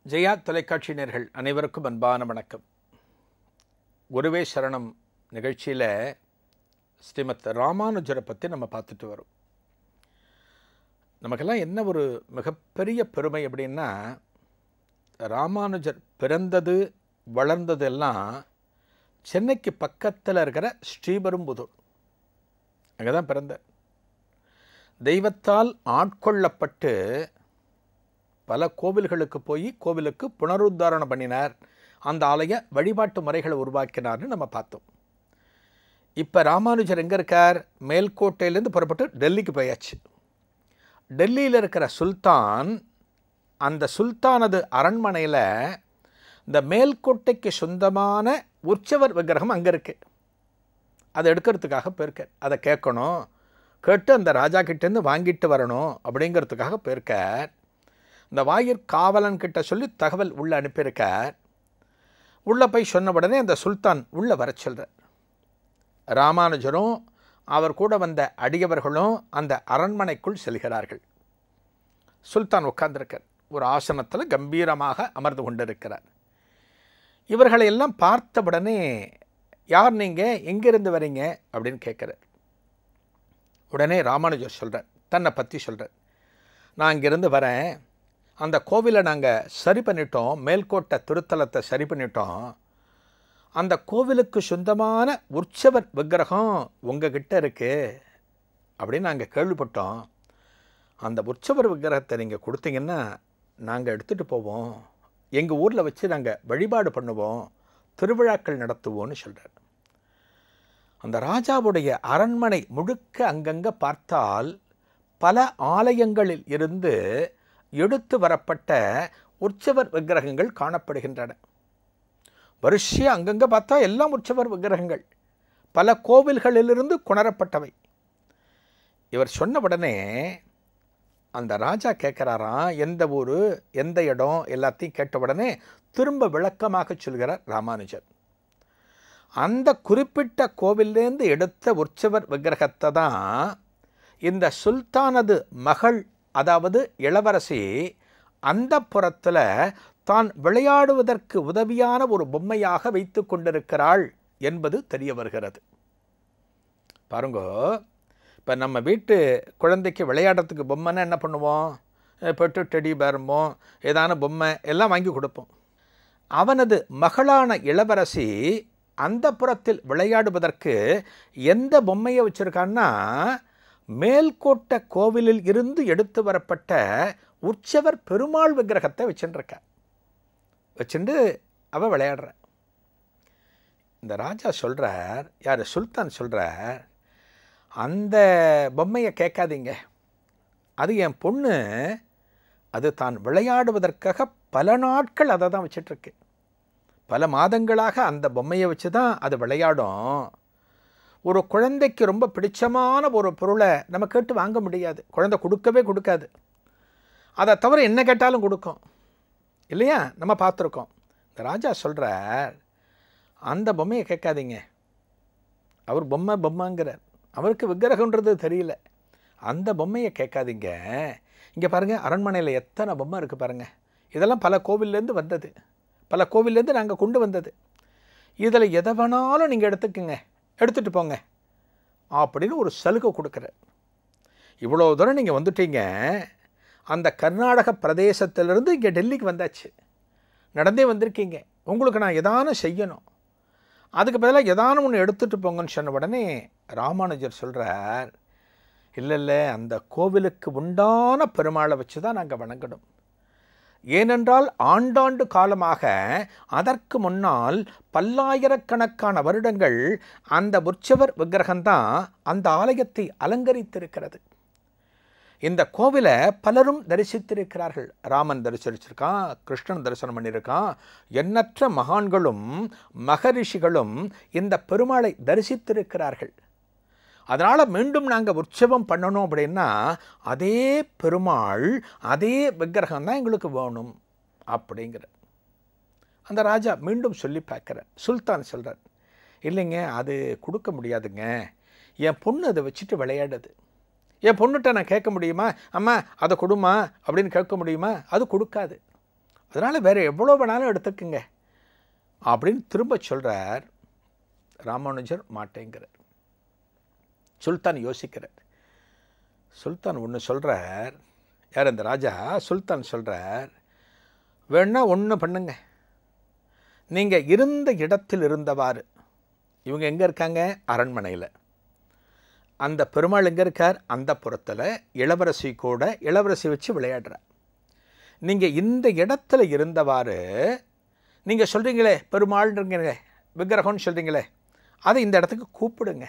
ஜெயா தொலைக்காட்சியினர்கள் அனைவருக்கும் அன்பான வணக்கம் குருவே சரணம் நிகழ்ச்சியில் ஸ்ரீமத் ராமானுஜரை பற்றி நம்ம பார்த்துட்டு வரோம் நமக்கெல்லாம் என்ன ஒரு மிகப்பெரிய பெருமை அப்படின்னா ராமானுஜர் பிறந்தது வளர்ந்ததெல்லாம் சென்னைக்கு பக்கத்தில் இருக்கிற ஸ்ரீபெரும்புதூர் அங்கே தான் பிறந்தார் தெய்வத்தால் ஆட்கொள்ளப்பட்டு பல கோவில்களுக்கு போய் கோவிலுக்கு புனருத்தாரணம் பண்ணினார் அந்த ஆலய வழிபாட்டு முறைகளை உருவாக்கினார்னு நம்ம பார்த்தோம் இப்போ ராமானுஜர் எங்கே இருக்கார் மேல்கோட்டையிலேருந்து புறப்பட்டு டெல்லிக்கு போயாச்சு டெல்லியில் இருக்கிற சுல்தான் அந்த சுல்தானது அரண்மனையில் இந்த மேல்கோட்டைக்கு சொந்தமான உற்சவர் விக்கிரகம் அங்கே இருக்குது அதை எடுக்கிறதுக்காக போயிருக்கார் அதை கேட்கணும் கேட்டு அந்த ராஜா கிட்டேருந்து வாங்கிட்டு வரணும் அப்படிங்கிறதுக்காக போயிருக்கார் இந்த வாயிற் காவலன் கிட்ட சொல்லி தகவல் உள்ளே அனுப்பியிருக்கார் உள்ளே போய் சொன்ன உடனே அந்த சுல்தான் உள்ளே வர சொல்கிறார் ராமானுஜரும் அவர் கூட வந்த அடியவர்களும் அந்த அரண்மனைக்குள் செல்கிறார்கள் சுல்தான் உட்கார்ந்திருக்கார் ஒரு ஆசனத்தில் கம்பீரமாக அமர்ந்து கொண்டிருக்கிறார் இவர்களை எல்லாம் பார்த்தவுடனே யார் நீங்கள் எங்கேருந்து வரீங்க அப்படின்னு கேட்குறார் உடனே ராமானுஜர் சொல்கிறார் தன்னை பற்றி சொல்கிறார் நான் இங்கேருந்து வரேன் அந்த கோவிலை நாங்கள் சரி பண்ணிட்டோம் மேல்கோட்டை திருத்தலத்தை சரி பண்ணிட்டோம் அந்த கோவிலுக்கு சொந்தமான உற்சவர் விக்கிரகம் உங்ககிட்ட இருக்குது அப்படின்னு நாங்கள் கேள்விப்பட்டோம் அந்த உற்சவர் விக்கிரகத்தை நீங்கள் கொடுத்தீங்கன்னா நாங்கள் எடுத்துகிட்டு போவோம் எங்கள் ஊரில் வச்சு நாங்கள் வழிபாடு பண்ணுவோம் திருவிழாக்கள் நடத்துவோம்னு சொல்கிறார் அந்த ராஜாவுடைய அரண்மனை முழுக்க அங்கங்கே பார்த்தால் பல ஆலயங்களில் இருந்து எடுத்து வரப்பட்ட உற்சவர் விக்கிரகங்கள் காணப்படுகின்றன வரிசையாக அங்கங்கே பார்த்தா எல்லாம் உற்சவர் விக்கிரகங்கள் பல கோவில்களிலிருந்து குணரப்பட்டவை இவர் சொன்ன உடனே அந்த ராஜா கேட்குறாராம் எந்த ஊர் எந்த இடம் எல்லாத்தையும் கேட்ட உடனே திரும்ப விளக்கமாக சொல்கிறார் ராமானுஜர் அந்த குறிப்பிட்ட கோவிலேருந்து எடுத்த உற்சவர் விக்கிரகத்தை தான் இந்த சுல்தானது மகள் அதாவது இளவரசி அந்த புறத்தில் தான் விளையாடுவதற்கு உதவியான ஒரு பொம்மையாக வைத்து கொண்டிருக்கிறாள் என்பது தெரிய வருகிறது பாருங்க இப்போ நம்ம வீட்டு குழந்தைக்கு விளையாடுறதுக்கு பொம்மைன்னா என்ன பண்ணுவோம் பெட்டு டெடி பேரமோ ஏதான பொம்மை எல்லாம் வாங்கி கொடுப்போம் அவனது மகளான இளவரசி அந்த புறத்தில் விளையாடுவதற்கு எந்த பொம்மையை வச்சுருக்கான்னா மேல்கோட்டை கோவிலில் இருந்து எடுத்து வரப்பட்ட உற்சவர் பெருமாள் விக்கிரகத்தை வச்சுருக்க வச்சுட்டு அவள் விளையாடுற இந்த ராஜா சொல்கிறார் யார் சுல்தான் சொல்கிறார் அந்த பொம்மையை கேட்காதீங்க அது என் பொண்ணு அது தான் விளையாடுவதற்காக பல நாட்கள் அதை தான் வச்சிட்ருக்கு பல மாதங்களாக அந்த பொம்மையை வச்சு தான் அது விளையாடும் ஒரு குழந்தைக்கு ரொம்ப பிடிச்சமான ஒரு பொருளை நம்ம கேட்டு வாங்க முடியாது குழந்தை கொடுக்கவே கொடுக்காது அதை தவிர என்ன கேட்டாலும் கொடுக்கும் இல்லையா நம்ம பார்த்துருக்கோம் இந்த ராஜா சொல்கிறார் அந்த பொம்மையை கேட்காதீங்க அவர் பொம்மை பொம்மைங்கிறார் அவருக்கு விக்கிரகன்றது தெரியல அந்த பொம்மையை கேட்காதீங்க இங்கே பாருங்கள் அரண்மனையில் எத்தனை பொம்மை இருக்குது பாருங்கள் இதெல்லாம் பல கோவில்லேருந்து வந்தது பல கோவில்லேருந்து நாங்கள் கொண்டு வந்தது இதில் எதை வேணாலும் நீங்கள் எடுத்துக்கோங்க எடுத்துகிட்டு போங்க அப்படின்னு ஒரு சலுகை கொடுக்குறார் இவ்வளோ தூரம் நீங்கள் வந்துட்டீங்க அந்த கர்நாடக பிரதேசத்திலிருந்து இங்கே டெல்லிக்கு வந்தாச்சு நடந்தே வந்திருக்கீங்க உங்களுக்கு நான் எதான செய்யணும் அதுக்கு பதிலாக எதான ஒன்று எடுத்துகிட்டு போங்கன்னு சொன்ன உடனே ராமானுஜர் சொல்கிறார் இல்லை இல்லை அந்த கோவிலுக்கு உண்டான பெருமாளை வச்சு தான் நாங்கள் வணங்கணும் ஏனென்றால் ஆண்டாண்டு காலமாக அதற்கு முன்னால் பல்லாயிரக்கணக்கான வருடங்கள் அந்த உற்சவர் விக்கிரகம்தான் அந்த ஆலயத்தை அலங்கரித்திருக்கிறது இந்த கோவிலை பலரும் தரிசித்திருக்கிறார்கள் ராமன் தரிசிச்சிருக்கான் கிருஷ்ணன் தரிசனம் பண்ணியிருக்கான் எண்ணற்ற மகான்களும் மகரிஷிகளும் இந்த பெருமாளை தரிசித்திருக்கிறார்கள் அதனால் மீண்டும் நாங்கள் உற்சவம் பண்ணணும் அப்படின்னா அதே பெருமாள் அதே விக்கிரகம் தான் எங்களுக்கு வேணும் அப்படிங்கிற அந்த ராஜா மீண்டும் சொல்லி பார்க்குறார் சுல்தான் சொல்கிறார் இல்லைங்க அது கொடுக்க முடியாதுங்க என் பொண்ணு அதை வச்சுட்டு விளையாடுது என் பொண்ணுகிட்ட நான் கேட்க முடியுமா அம்மா அதை கொடுமா அப்படின்னு கேட்க முடியுமா அது கொடுக்காது அதனால் வேறு எவ்வளோ வேணாலும் எடுத்துக்குங்க அப்படின்னு திரும்ப சொல்கிறார் ராமானுஜர் மாட்டேங்கிறார் சுல்தான் யோசிக்கிறார் சுல்தான் ஒன்று சொல்கிறார் யார் இந்த ராஜா சுல்தான் சொல்கிறார் வேணா ஒன்று பண்ணுங்க நீங்கள் இருந்த இடத்தில் இருந்தவாறு இவங்க எங்கே இருக்காங்க அரண்மனையில் அந்த பெருமாள் எங்கே இருக்கார் அந்த புறத்தில் இளவரசி கூட இளவரசி வச்சு விளையாடுறார் நீங்கள் இந்த இடத்துல இருந்தவாறு நீங்கள் சொல்கிறீங்களே பெருமாள்ன்றீங்க விக்கிரகம்னு சொல்கிறீங்களே அதை இந்த இடத்துக்கு கூப்பிடுங்க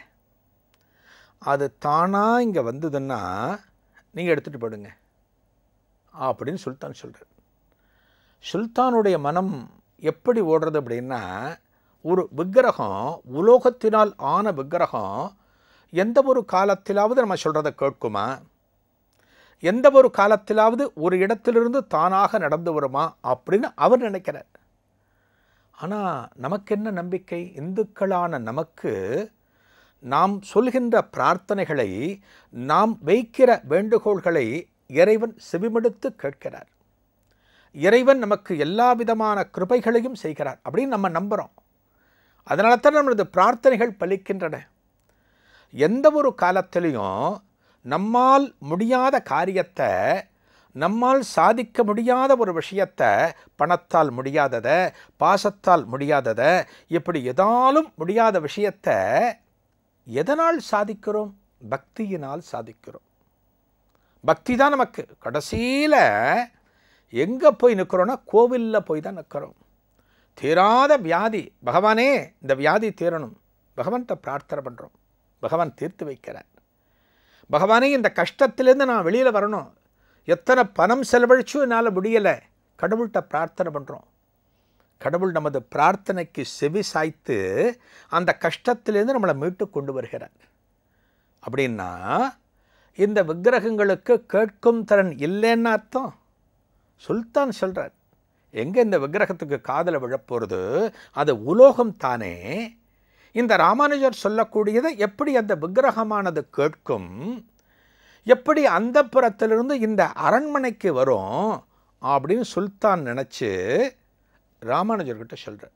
அது தானாக இங்கே வந்ததுன்னா நீங்கள் எடுத்துகிட்டு போயிடுங்க அப்படின்னு சுல்தான் சொல்கிறார் சுல்தானுடைய மனம் எப்படி ஓடுறது அப்படின்னா ஒரு விக்கிரகம் உலோகத்தினால் ஆன விக்கிரகம் எந்த ஒரு காலத்திலாவது நம்ம சொல்கிறத கேட்குமா எந்த ஒரு காலத்திலாவது ஒரு இடத்திலிருந்து தானாக நடந்து வருமா அப்படின்னு அவர் நினைக்கிறார் ஆனால் நமக்கு என்ன நம்பிக்கை இந்துக்களான நமக்கு நாம் சொல்கின்ற பிரார்த்தனைகளை நாம் வைக்கிற வேண்டுகோள்களை இறைவன் செவிமடுத்து கேட்கிறார் இறைவன் நமக்கு எல்லா விதமான கிருபைகளையும் செய்கிறார் அப்படின்னு நம்ம நம்புகிறோம் அதனால தான் நம்மளது பிரார்த்தனைகள் பலிக்கின்றன எந்த ஒரு காலத்திலையும் நம்மால் முடியாத காரியத்தை நம்மால் சாதிக்க முடியாத ஒரு விஷயத்தை பணத்தால் முடியாததை பாசத்தால் முடியாததை இப்படி எதாலும் முடியாத விஷயத்தை எதனால் சாதிக்கிறோம் பக்தியினால் சாதிக்கிறோம் பக்தி தான் நமக்கு கடைசியில் எங்கே போய் நிற்கிறோன்னா கோவிலில் போய் தான் நிற்கிறோம் தீராத வியாதி பகவானே இந்த வியாதி தீரணும் பகவான்கிட்ட பிரார்த்தனை பண்ணுறோம் பகவான் தீர்த்து வைக்கிறார் பகவானே இந்த கஷ்டத்திலேருந்து நான் வெளியில் வரணும் எத்தனை பணம் செலவழிச்சும் என்னால் முடியலை கடவுள்கிட்ட பிரார்த்தனை பண்ணுறோம் கடவுள் நமது பிரார்த்தனைக்கு செவி சாய்த்து அந்த கஷ்டத்திலேருந்து நம்மளை மீட்டு கொண்டு வருகிறார் அப்படின்னா இந்த விக்கிரகங்களுக்கு கேட்கும் திறன் இல்லைன்னு அர்த்தம் சுல்தான் சொல்கிறார் எங்கே இந்த விக்கிரகத்துக்கு காதில் விழப்போகிறது அது உலோகம் தானே இந்த ராமானுஜர் சொல்லக்கூடியதை எப்படி அந்த விக்கிரகமானது கேட்கும் எப்படி அந்த புறத்திலிருந்து இந்த அரண்மனைக்கு வரும் அப்படின்னு சுல்தான் நினச்சி ராமானுஜர்கிட்ட சொல்கிறார்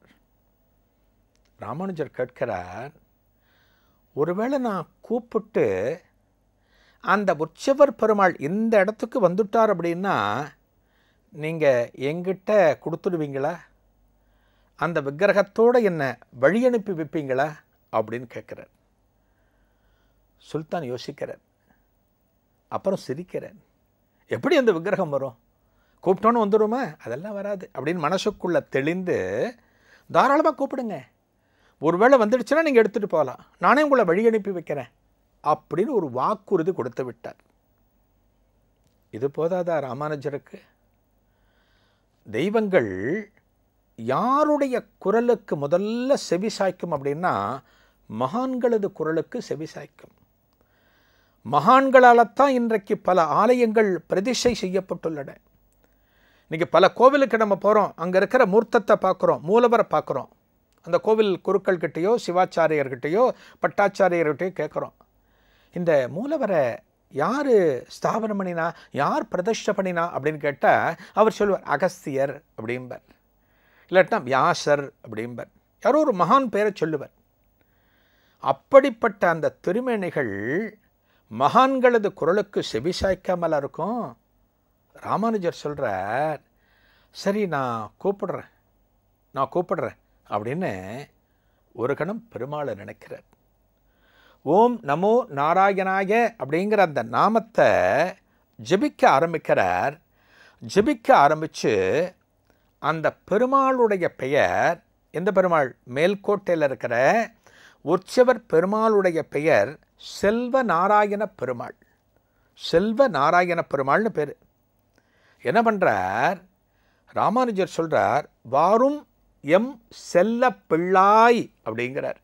ராமானுஜர் கேட்கிறார் ஒருவேளை நான் கூப்பிட்டு அந்த உற்சவர் பெருமாள் இந்த இடத்துக்கு வந்துட்டார் அப்படின்னா நீங்கள் எங்கிட்ட கொடுத்துடுவீங்களா அந்த விக்கிரகத்தோடு என்னை வழி அனுப்பி வைப்பீங்களா அப்படின்னு கேட்குறார் சுல்தான் யோசிக்கிறார் அப்புறம் சிரிக்கிறார் எப்படி அந்த விக்கிரகம் வரும் கூப்பிட்டோன்னு வந்துடுமா அதெல்லாம் வராது அப்படின்னு மனசுக்குள்ளே தெளிந்து தாராளமாக கூப்பிடுங்க ஒருவேளை வந்துடுச்சுன்னா நீங்கள் எடுத்துகிட்டு போகலாம் நானே உங்களை வழி அனுப்பி வைக்கிறேன் அப்படின்னு ஒரு வாக்குறுதி கொடுத்து விட்டார் இது போதாதா ராமானுஜருக்கு தெய்வங்கள் யாருடைய குரலுக்கு முதல்ல செவி சாய்க்கும் அப்படின்னா மகான்களது குரலுக்கு செவி சாய்க்கும் மகான்களால் தான் இன்றைக்கு பல ஆலயங்கள் பிரதிஷ்டை செய்யப்பட்டுள்ளன இன்றைக்கி பல கோவிலுக்கு நம்ம போகிறோம் அங்கே இருக்கிற மூர்த்தத்தை பார்க்குறோம் மூலவரை பார்க்குறோம் அந்த கோவில் குருக்கள்கிட்டயோ சிவாச்சாரியர்கிட்டயோ பட்டாச்சாரியர்கிட்டயோ கேட்குறோம் இந்த மூலவரை யார் ஸ்தாபனம் பண்ணினா யார் பிரதிஷ்டை பண்ணினா அப்படின்னு கேட்டால் அவர் சொல்லுவார் அகஸ்தியர் அப்படிம்பர் இல்லாட்டினா வியாசர் அப்படிம்பர் யாரோ ஒரு மகான் பேரை சொல்லுவர் அப்படிப்பட்ட அந்த திருமேனிகள் மகான்களது குரலுக்கு செவிசாய்க்காமல் இருக்கும் ராமானுஜர் சொல்கிறார் சரி நான் கூப்பிடுறேன் நான் கூப்பிடுறேன் அப்படின்னு ஒரு கணம் பெருமாளை நினைக்கிறார் ஓம் நமோ நாராயணாய அப்படிங்கிற அந்த நாமத்தை ஜெபிக்க ஆரம்பிக்கிறார் ஜெபிக்க ஆரம்பித்து அந்த பெருமாளுடைய பெயர் எந்த பெருமாள் மேல்கோட்டையில் இருக்கிற உற்சவர் பெருமாளுடைய பெயர் செல்வ நாராயண பெருமாள் செல்வ நாராயண பெருமாள்னு பேர் என்ன பண்ணுறார் ராமானுஜர் சொல்கிறார் வாரும் எம் செல்ல பிள்ளாய் அப்படிங்கிறார்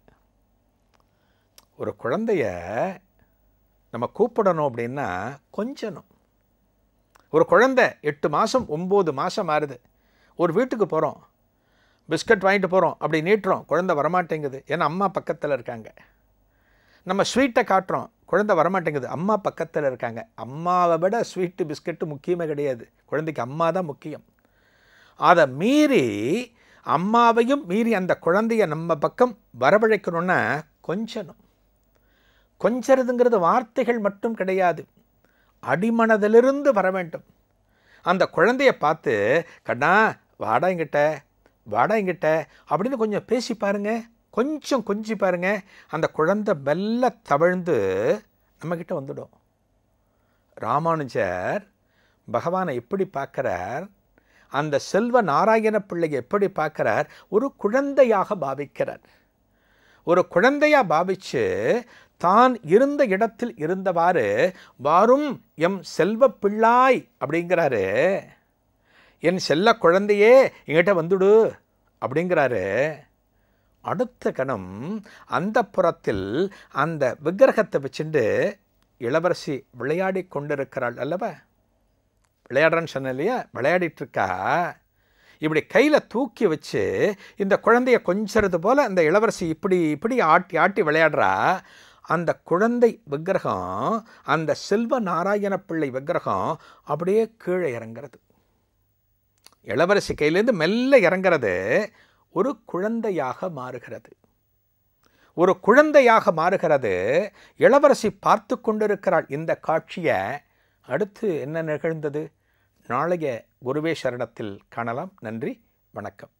ஒரு குழந்தைய நம்ம கூப்பிடணும் அப்படின்னா கொஞ்சணும் ஒரு குழந்தை எட்டு மாதம் ஒம்பது மாதம் ஆறுது ஒரு வீட்டுக்கு போகிறோம் பிஸ்கட் வாங்கிட்டு போகிறோம் அப்படி நீட்டுறோம் குழந்தை வரமாட்டேங்குது ஏன்னா அம்மா பக்கத்தில் இருக்காங்க நம்ம ஸ்வீட்டை காட்டுறோம் குழந்தை வரமாட்டேங்குது அம்மா பக்கத்தில் இருக்காங்க அம்மாவை விட ஸ்வீட்டு பிஸ்கட்டு முக்கியமே கிடையாது குழந்தைக்கு அம்மா தான் முக்கியம் அதை மீறி அம்மாவையும் மீறி அந்த குழந்தைய நம்ம பக்கம் வரவழைக்கணும்னா கொஞ்சணும் கொஞ்சறதுங்கிறது வார்த்தைகள் மட்டும் கிடையாது அடிமனதிலிருந்து வர வேண்டும் அந்த குழந்தைய பார்த்து கண்ணா வாடா எங்கிட்ட வாடா எங்கிட்ட அப்படின்னு கொஞ்சம் பேசி பாருங்க கொஞ்சம் கொஞ்சி பாருங்க அந்த குழந்தை மெல்ல தவழ்ந்து நம்மக்கிட்ட வந்துடும் ராமானுஜர் பகவானை எப்படி பார்க்கிறார் அந்த செல்வ நாராயண பிள்ளையை எப்படி பார்க்கிறார் ஒரு குழந்தையாக பாவிக்கிறார் ஒரு குழந்தையா பாவிச்சு தான் இருந்த இடத்தில் இருந்தவாறு வாரும் எம் செல்வ பிள்ளாய் அப்படிங்கிறாரு என் செல்ல குழந்தையே என்கிட்ட வந்துடு அப்படிங்கிறாரு அடுத்த கணம் அந்த புறத்தில் அந்த விக்கிரகத்தை வச்சுட்டு இளவரசி விளையாடி கொண்டிருக்கிறாள் அல்லவா விளையாடுறேன்னு சொன்னேன் இல்லையா விளையாடிட்டு இருக்கா இப்படி கையில் தூக்கி வச்சு இந்த குழந்தைய கொஞ்சறது போல் அந்த இளவரசி இப்படி இப்படி ஆட்டி ஆட்டி விளையாடுறா அந்த குழந்தை விக்கிரகம் அந்த செல்வ நாராயண பிள்ளை விக்கிரகம் அப்படியே கீழே இறங்குறது இளவரசி கையிலேருந்து மெல்ல இறங்குறது ஒரு குழந்தையாக மாறுகிறது ஒரு குழந்தையாக மாறுகிறது இளவரசி பார்த்து கொண்டிருக்கிறாள் இந்த காட்சியை அடுத்து என்ன நிகழ்ந்தது நாளைய குருவே சரணத்தில் காணலாம் நன்றி வணக்கம்